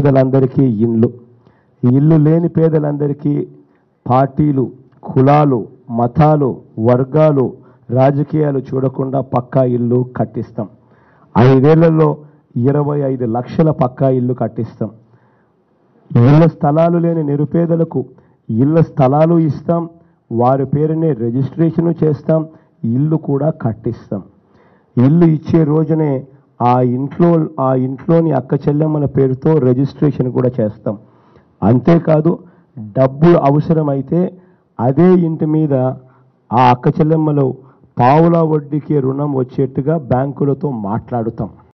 పేదలందరికీ ఇల్లు ఇల్లు లేని పేదలందరికీ పార్టీలు కులాలు మతాలు వర్గాలు రాజకీయాలు చూడకుండా పక్కా ఇల్లు కట్టిస్తాం ఐదేళ్లలో ఇరవై ఐదు లక్షల పక్కా ఇల్లు కట్టిస్తాం ఇళ్ల స్థలాలు లేని నిరుపేదలకు ఇళ్ల స్థలాలు ఇస్తాం వారి పేరునే రిజిస్ట్రేషను చేస్తాం ఇల్లు కూడా కట్టిస్తాం ఇల్లు ఇచ్చే రోజునే ఆ ఇంట్లో ఆ ఇంట్లోని అక్క చెల్లెమ్మల పేరుతో రిజిస్ట్రేషన్ కూడా చేస్తాం అంతేకాదు డబ్బు అవసరమైతే అదే ఇంటి మీద ఆ అక్క చెల్లెమ్మలు పావుల వడ్డీకి రుణం వచ్చేట్టుగా బ్యాంకులతో మాట్లాడుతాం